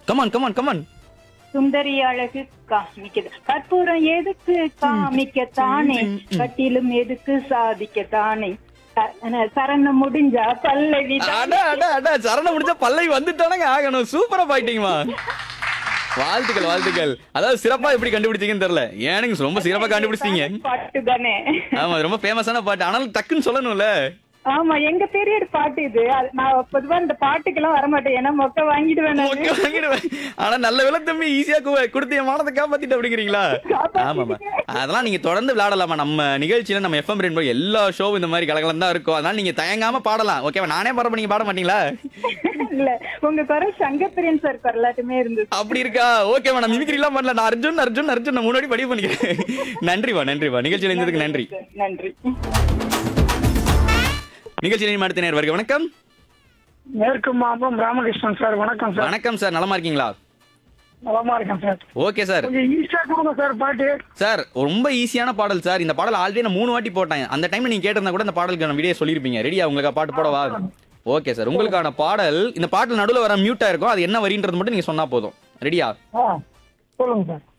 Come on come on come on சுந்தரி அழகு காமிக்குது கற்பூரம் எதுக்கு காமிக்கத்தானே கட்டிலும் எதுக்கு சாதிக்கத்தானே க- சரணம் முடிஞ்சா பல்லவி அட அட அட சரண முடிஞ்ச பல்லை வந்துட்டானங்க ஆகணும் சூப்பரா பாயிட்டீங்கம்மா வாழ்த்துக்கள் வாழ்த்துக்கள் அதாவது சிறப்பா எப்படி கண்டுபிடிச்சீங்கன்னு தெரியல ஏனுங்க ரொம்ப சிறப்பா கண்டுபிடிச்சீங்க பாட்டு தானே ஆமா இது ரொம்ப ஃபேமஸான பாட்டு ஆனாலும் டக்குன்னு சொல்லணும்ல ஆமா எங்க பீரியட் பாட்டு இது அது நான் பொதுவா இந்த பாட்டுக்கெல்லாம் வரமாட்டேன் ஏன்னா மொக்க வாங்கிடுவேன் நானு. மொக்க வாங்கிடுவேன். ஆனா நல்ல விலை தம்பி ஈஸியா கொடுத்து என் மானத்தை காப்பாத்திட்டு அப்படிங்கிறீங்களா ஆமாமா அதெல்லாம் நீங்க தொடர்ந்து விளையாடலாமா நம்ம நிகழ்ச்சியில நம்ம எஃப்எம் ரெயின்போ எல்லா ஷோவும் இந்த மாதிரி கலகலம் தான் இருக்கும் அதனால நீங்க தயங்காம பாடலாம் ஓகேவா நானே பாடுறப்ப நீங்க பாட மாட்டீங்களா இல்ல உங்க குரல் சங்கப்பிரியன் சார் குரலாட்டுமே இருந்தது அப்படி இருக்கா ஓகேவா நான் மிமிக்ரி எல்லாம் பண்ணல நான் அர்ஜுன் அர்ஜுன் அர்ஜுன் நான் முன்னாடி பதிவு பண்ணிக்கிறேன் நன்றிவா நன்றிவா நிகழ்ச்சியில் இருந்ததுக்கு நன்றி நன்றி நிகழ்ச்சியில் அடுத்த நேர் வருக வணக்கம் மேற்கு மாம்பம் ராமகிருஷ்ணன் சார் வணக்கம் சார் வணக்கம் சார் நலமா இருக்கீங்களா நலமா இருக்கேன் சார் ஓகே சார் கொஞ்சம் ஈஸியா கொடுங்க சார் பாட்டு சார் ரொம்ப ஈஸியான பாடல் சார் இந்த பாடல் ஆல்ரெடி நான் மூணு வாட்டி போட்டேன் அந்த டைம்ல நீங்க கேட்டிருந்தா கூட இந்த பாடலுக்கான வீடியோ சொல்லியிருப்பீங்க ரெடியா உங்களுக்கு பாட்டு போடவா ஓகே சார் உங்களுக்கான பாடல் இந்த பாட்டில் நடுவில் வர மியூட்டா இருக்கும் அது என்ன வரின்றது மட்டும் நீங்க சொன்னா போதும் ரெடியா ஆ சொல்லுங்க சார்